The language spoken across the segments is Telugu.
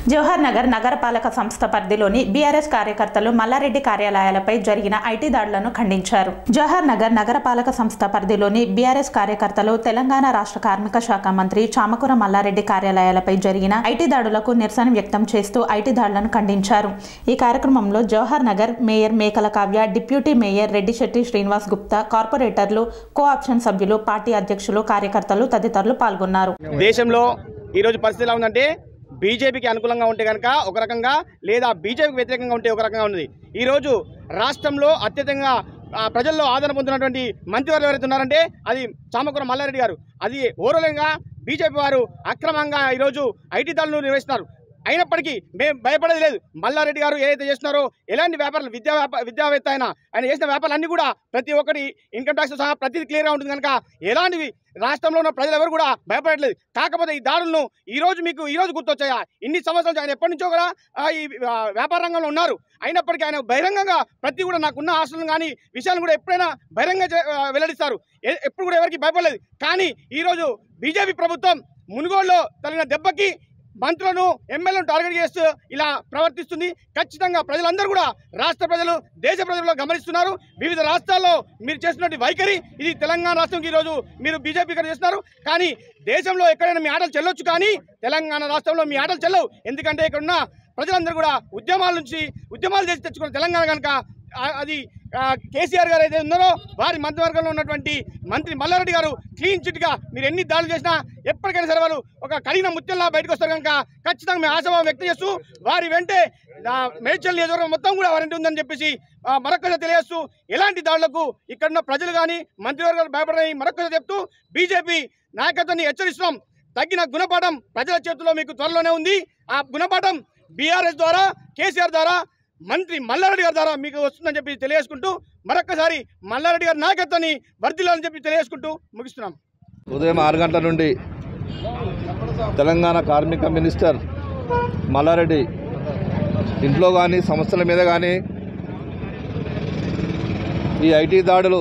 జవహర్ నగర్ నగరపాలక సంస్థ పరిధిలోని బీఆర్ఎస్ కార్యకర్తలు మల్లారెడ్డి కార్యాలయాలపై జరిగిన ఐటీ దాడులను ఖండించారు జవహర్ నగర్ నగరపాలక సంస్థ పరిధిలోని బీఆర్ఎస్ కార్యకర్తలు తెలంగాణ రాష్ట్ర కార్మిక శాఖ మంత్రి చామకూర మల్లారెడ్డి కార్యాలయాలపై జరిగిన ఐటీ దాడులకు నిరసన వ్యక్తం చేస్తూ ఐటీ దాడులను ఖండించారు ఈ కార్యక్రమంలో Jawahar Nagar mayor Mekala Kavya deputy mayor Reddyshetty Srinivas Gupta కార్పొరేటర్లు కో ఆప్షన్ సభ్యులు పార్టీ అధ్యక్షులు కార్యకర్తలు తదితరులు పాల్గొన్నారు దేశంలో ఈరోజు పరిస్థితి ఎలా ఉందంటే బీజేపీకి అనుకూలంగా ఉంటే కనుక ఒక రకంగా లేదా బీజేపీకి వ్యతిరేకంగా ఉంటే ఒక రకంగా ఉన్నది ఈరోజు రాష్ట్రంలో అత్యధికంగా ఆ, ప్రజల్లో ఆదరణ పొందినటువంటి మంత్రివర్గం ఎవరైతే ఉన్నారంటే అది చామకూర మల్లారెడ్డి గారు అది ఓరలంగా బీజేపీ వారు అక్రమంగా ఈరోజు ఐటీ దాడులు నిర్వహిస్తున్నారు అయినప్పటికీ మేము భయపడేది లేదు మల్లారెడ్డి గారు ఏదైతే చేస్తున్నారో ఎలాంటి వ్యాపారాలు విద్యా వ్యాప విద్యావేత్త అయినా ఆయన చేసిన వ్యాపారాలన్నీ కూడా ప్రతి ఒక్కటి ఇన్కమ్ ట్యాక్స్ సహా ప్రతిదీ క్లియర్గా ఉంటుంది కనుక ఎలాంటివి రాష్ట్రంలో ఉన్న ప్రజలు ఎవరు కూడా భయపడట్లేదు కాకపోతే ఈ దాడులను ఈ రోజు మీకు ఈ రోజు గుర్తొచ్చాయా ఇన్ని సంవత్సరాలు ఆయన ఎప్పటి నుంచో కూడా ఆ, ఈ ఆ, వ్యాపార రంగంలో ఉన్నారు అయినప్పటికీ ఆయన బహిరంగంగా ప్రతి కూడా నాకున్న ఆశలను కానీ విషయాలను కూడా ఎప్పుడైనా బహిరంగ చే- ఆ, వెల్లడిస్తారు ఎ- ఎప్పుడు కూడా ఎవరికి భయపడలేదు కానీ ఈరోజు బీజేపీ ప్రభుత్వం మునుగోడులో తగిన దెబ్బకి మంత్రులను ఎమ్మెల్యేలను టార్గెట్ చేస్తూ ఇలా ప్రవర్తిస్తుంది ఖచ్చితంగా ప్రజలందరూ కూడా రాష్ట్ర ప్రజలు దేశ ప్రజలు గమనిస్తున్నారు వివిధ రాష్ట్రాల్లో మీరు చేస్తున్నటువంటి వైఖరి ఇది తెలంగాణ రాష్ట్రంకి ఈరోజు మీరు బీజేపీ గారు చేస్తున్నారు కానీ దేశంలో ఎక్కడైనా మీ ఆటలు చెల్లొచ్చు కానీ తెలంగాణ రాష్ట్రంలో మీ ఆటలు చెల్లవు ఎందుకంటే ఇక్కడ ఉన్న ప్రజలందరూ కూడా ఉద్యమాల నుంచి ఉద్యమాలు చేసి తెచ్చుకున్న తెలంగాణ కనుక ఆ- అది ఆ, కేసీఆర్ గారు అయితే ఉన్నారో వారి మంత్రివర్గంలో ఉన్నటువంటి మంత్రి మల్లారెడ్డి గారు క్లీన్ చిట్గా మీరు ఎన్ని దాడులు చేసినా ఎప్పటికైనా సరే వారు ఒక కడిగిన ముత్యంలా బయటకు వస్తారు కనుక ఖచ్చితంగా మేము ఆశాభావం వ్యక్తం చేస్తూ వారి వెంటే ఆ, మేడ్చల్ నియోజకవర్గం మొత్తం కూడా వారంటీ ఉందని చెప్పేసి ఆ, మరొకసారి తెలియజేస్తూ ఎలాంటి దాడులకు ఇక్కడున్న ప్రజలు కానీ మంత్రివర్గాలు భయపడని మరొకసారి చెప్తూ బీజేపీ నాయకత్వాన్ని హెచ్చరిస్తున్నాం తగ్గిన గుణపాఠం ప్రజల చేతుల్లో మీకు త్వరలోనే ఉంది ఆ గుణపాఠం బీఆర్ఎస్ ద్వారా కేసీఆర్ ద్వారా మంత్రి మల్లారెడ్డి గారి ద్వారా మీకు వస్తుందని చెప్పి తెలియజేసుకుంటూ మరొకసారి మల్లారెడ్డి గారి నాయకత్వాన్ని వర్ధిల్లాలని చెప్పి తెలియజేసుకుంటూ ముగిస్తున్నాం ఉదయం ఆరు గంటల నుండి తెలంగాణ కార్మిక మినిస్టర్ మల్లారెడ్డి ఇంట్లో కానీ సంస్థల మీద కానీ ఈ ఐటీ దాడులు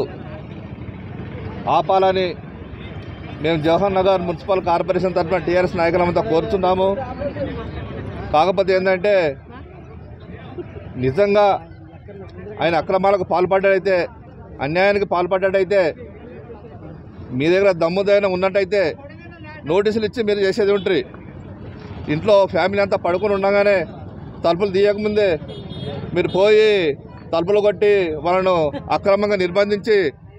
ఆపాలని మేము జవహర్ నగర్ మున్సిపల్ కార్పొరేషన్ తరఫున టీఆర్ఎస్ నాయకులమంతా కోరుతున్నాము కాకపోతే ఏంటంటే నిజంగా ఆయన అక్రమాలకు పాల్పడ్డాడైతే అన్యాయానికి పాల్పడ్డాడైతే మీ దగ్గర దమ్ముదైన ఉన్నట్టయితే నోటీసులు ఇచ్చి మీరు చేసేది ఉంటుంది ఇంట్లో ఫ్యామిలీ అంతా పడుకొని ఉండగానే తలుపులు తీయకముందే మీరు పోయి తలుపులు కొట్టి వాళ్ళను అక్రమంగా నిర్బంధించి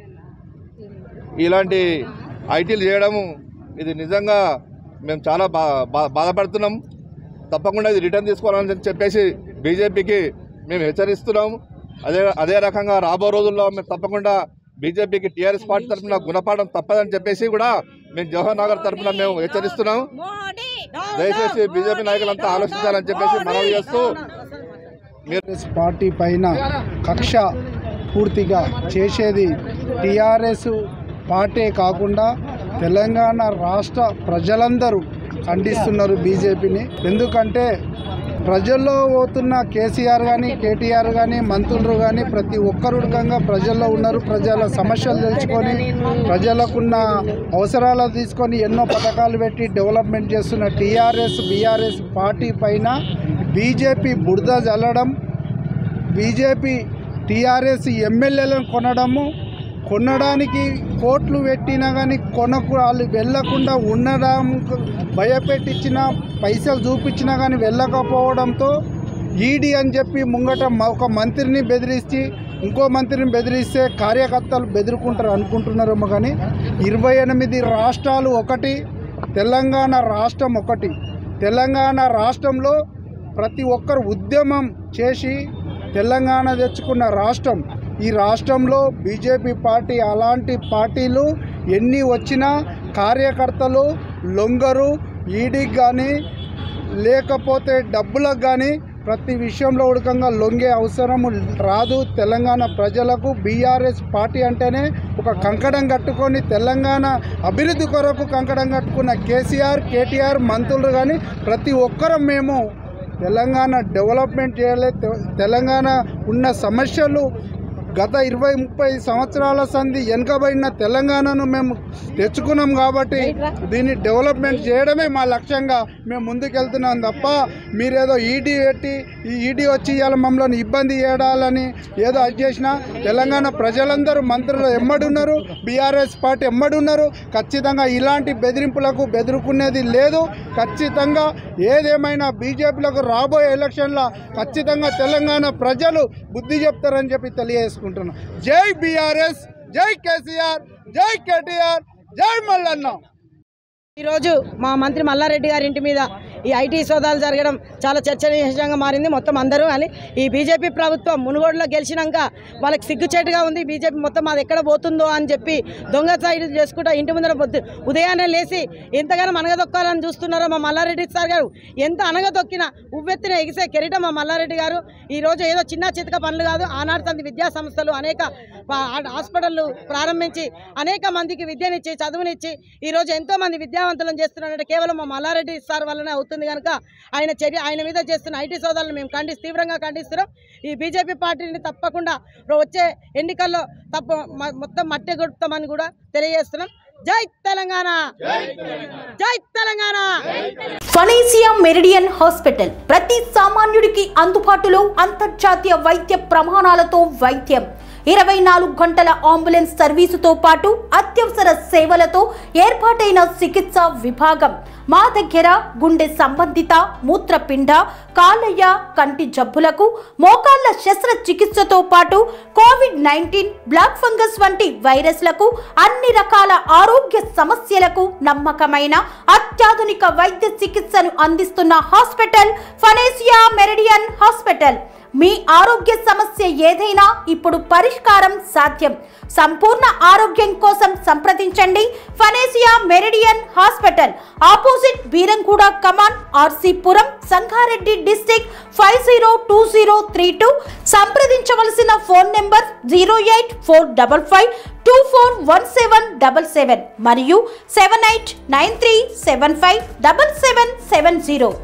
ఇలాంటి ఐటీలు చేయడము ఇది నిజంగా మేము చాలా బా బా- బాధపడుతున్నాం తప్పకుండా ఇది రిటర్న్ తీసుకోవాలని చెప్పేసి బీజేపీకి మేము హెచ్చరిస్తున్నాం అదే అదే రకంగా రాబో రోజుల్లో మేము తప్పకుండా బీజేపీకి టీఆర్ఎస్ పార్టీ తరఫున గుణపాఠం తప్పదని చెప్పేసి కూడా మేము జవహర్ నగర్ తరఫున మేము హెచ్చరిస్తున్నాం దయచేసి బీజేపీ నాయకులంతా ఆలోచించాలని చెప్పేసి మనవి చేస్తూ కాంగ్రెస్ పార్టీ పైన కక్ష పూర్తిగా చేసేది టీఆర్ఎస్ పార్టీ కాకుండా తెలంగాణ రాష్ట్ర ప్రజలందరూ ఖండిస్తున్నారు బీజేపీని ఎందుకంటే ప్రజల్లో పోతున్న కేసీఆర్ కానీ కేటీఆర్ కానీ మంత్రులు కానీ ప్రతి ఒక్కరు రకంగా ప్రజల్లో ఉన్నారు ప్రజల సమస్యలు తెలుసుకొని ప్రజలకున్న అవసరాలు తీసుకొని ఎన్నో పథకాలు పెట్టి డెవలప్మెంట్ చేస్తున్న టీఆర్ఎస్ బీఆర్ఎస్ పార్టీ పైన బీజేపీ బురద జల్లడం బీజేపీ టీఆర్ఎస్ ఎమ్మెల్యేలను కొనడము కొనడానికి కోట్లు పెట్టినా కానీ కొనకు వాళ్ళు వెళ్ళకుండా ఉండడం భయపెట్టించిన పైసలు చూపించినా కానీ వెళ్ళకపోవడంతో ఈడీ అని చెప్పి ముంగట మ- ఒక మంత్రిని బెదిరించి ఇంకో మంత్రిని బెదిరిస్తే కార్యకర్తలు బెదిరుకుంటారు అనుకుంటున్నారేమో కానీ ఇరవై ఎనిమిది రాష్ట్రాలు ఒకటి తెలంగాణ రాష్ట్రం ఒకటి తెలంగాణ రాష్ట్రంలో ప్రతి ఒక్కరు ఉద్యమం చేసి తెలంగాణ తెచ్చుకున్న రాష్ట్రం ఈ రాష్ట్రంలో బీజేపీ పార్టీ అలాంటి పార్టీలు ఎన్ని వచ్చినా కార్యకర్తలు లొంగరు ఈడీకి కానీ లేకపోతే డబ్బులకు కానీ ప్రతి విషయంలో ఉడకంగా లొంగే అవసరం రాదు తెలంగాణ ప్రజలకు బీఆర్ఎస్ పార్టీ అంటేనే ఒక కంకణం కట్టుకొని తెలంగాణ అభివృద్ధి కొరకు కంకణం కట్టుకున్న కేసీఆర్ కేటీఆర్ మంత్రులు కానీ ప్రతి ఒక్కరం మేము తెలంగాణ డెవలప్మెంట్ చేయాలి తె- తెలంగాణ ఉన్న సమస్యలు గత ఇరవై ముప్పై సంవత్సరాల సంధి వెనుకబడిన తెలంగాణను మేము తెచ్చుకున్నాం కాబట్టి దీన్ని డెవలప్మెంట్ చేయడమే మా లక్ష్యంగా మేము ముందుకెళ్తున్నాం తప్ప మీరేదో ఈడీ పెట్టి ఈ ఈడీ వచ్చి ఇవాళ మమ్మల్ని ఇబ్బంది చేయడాలని ఏదో అది చేసినా తెలంగాణ ప్రజలందరూ మంత్రులు ఎమ్మడున్నారు బీఆర్ఎస్ పార్టీ ఎమ్మడున్నారు ఖచ్చితంగా ఇలాంటి బెదిరింపులకు బెదిరుకునేది లేదు ఖచ్చితంగా ఏదేమైనా బీజేపీలకు రాబోయే ఎలక్షన్లో ఖచ్చితంగా తెలంగాణ ప్రజలు బుద్ధి చెప్తారని చెప్పి తెలియజేసుకుంటున్నాం జై బీఆర్ఎస్ జై కేసీఆర్ జై కేటీఆర్ జై మల్లన్న ఈరోజు మా మంత్రి మల్లారెడ్డి గారి ఇంటి మీద ఈ ఐటీ సోదాలు జరగడం చాలా చర్చనీయాంశంగా మారింది మొత్తం అందరూ అని ఈ బీజేపీ ప్రభుత్వం మునుగోడులో గెలిచినాక వాళ్ళకి సిగ్గుచేటుగా ఉంది బీజేపీ మొత్తం అది ఎక్కడ పోతుందో అని చెప్పి దొంగ సైడ్ చేసుకుంటా ఇంటి ముందర పొద్దు ఉదయాన్నే లేచి ఎంతగానో అనగదొక్కాలని చూస్తున్నారో మా మల్లారెడ్డి సార్ గారు ఎంత అనగదొక్కినా ఉవ్వెత్తిన ఎగిసే కెరీటం మా మల్లారెడ్డి గారు ఈ రోజు ఏదో చిన్న చితక పనులు కాదు ఆనాడు తంది విద్యా సంస్థలు అనేక పా- హాస్పిటళ్ళు ప్రారంభించి అనేక మందికి విద్యనిచ్చి చదువునిచ్చి ఈ రోజు ఎంతో మంది విద్యావంతులను చేస్తున్నారంటే కేవలం మా మల్లారెడ్డి సార్ వల్లనే అవుతుంది కనుక ఆయన చర్య ఆయన మీద చేస్తున్న ఐటీ సోదాలను మేము ఖండి తీవ్రంగా ఖండిస్తున్నాం ఈ బీజేపీ పార్టీని తప్పకుండా వచ్చే ఎన్నికల్లో తప్ప మ- మొత్తం మట్టి గొడుపుతామని కూడా తెలియజేస్తున్నాం జై తెలంగాణ జై తెలంగాణ ఫనేసియా మెరిడియన్ హాస్పిటల్ ప్రతి సామాన్యుడికి అందుబాటులో అంతర్జాతీయ వైద్య ప్రమాణాలతో వైద్యం ఇరవై నాలుగు గంటల అంబులెన్స్ సర్వీసుతో పాటు అత్యవసర సేవలతో ఏర్పాటైన చికిత్స విభాగం మా దగ్గర గుండె సంబంధిత మూత్రపిండ కాలయ్య కంటి జబ్బులకు మోకాళ్ల శస్త్రచికిత్సతో పాటు కోవిడ్ నైన్టీన్ బ్లాక్ ఫంగస్ వంటి వైరస్లకు అన్ని రకాల ఆరోగ్య సమస్యలకు నమ్మకమైన అత్యాధునిక వైద్య చికిత్సను అందిస్తున్న హాస్పిటల్ ఫనేసియా మెరిడియన్ హాస్పిటల్ మీ ఆరోగ్య సమస్య ఏదైనా ఇప్పుడు పరిష్కారం సాధ్యం సంపూర్ణ ఆరోగ్యం కోసం సంప్రదించండి Panacea Meridian hospital opposite Beeramguda కమాన్ RC Puram Sangareddy district five zero two zero three two సంప్రదించవలసిన phone number zero eight four double five two four one seven double seven మరియు seven eight nine three seven five double seven seven zero